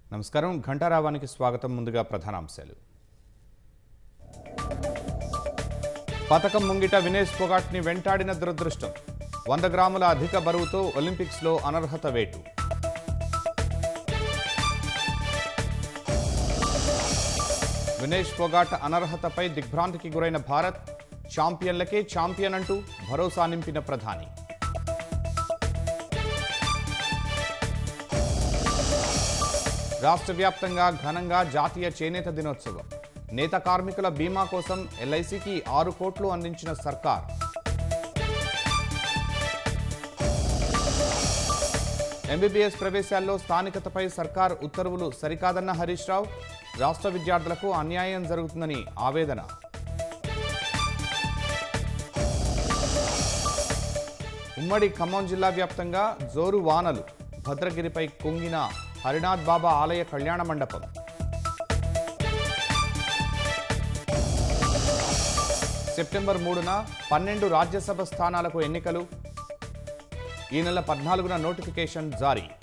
నమస్కారం ఘంటారావానికి స్వాగతం ముందుగా ప్రధానాంశాలు పథకం ముంగిట వినేష్ పొగాట్ని వెంటాడిన దురదృష్టం వంద గ్రాముల అధిక బరువుతో ఒలింపిక్స్లో అనర్హత వేటు వినేష్ పొగాట్ అనర్హతపై దిగ్భ్రాంతికి గురైన భారత్ ఛాంపియన్లకే ఛాంపియన్ అంటూ భరోసా నింపిన ప్రధాని రాష్ట్ర వ్యాప్తంగా ఘనంగా జాతీయ చేనేత దినోత్సవం నేత కార్మికుల బీమా కోసం ఎల్ఐసికి ఆరు కోట్లు అందించిన సర్కార్ ఎంబీబీఎస్ ప్రవేశాల్లో స్థానికతపై సర్కార్ ఉత్తర్వులు సరికాదన్న హరీష్ రావు రాష్ట్ర విద్యార్థులకు అన్యాయం జరుగుతుందని ఆవేదన ఉమ్మడి ఖమ్మం జిల్లా వ్యాప్తంగా జోరు వానలు భద్రగిరిపై కుంగిన హరినాథ్ బాబా ఆలయ కళ్యాణ మండపం సెప్టెంబర్ మూడున పన్నెండు రాజ్యసభ స్థానాలకు ఎన్నికలు ఈ నెల పద్నాలుగున నోటిఫికేషన్ జారీ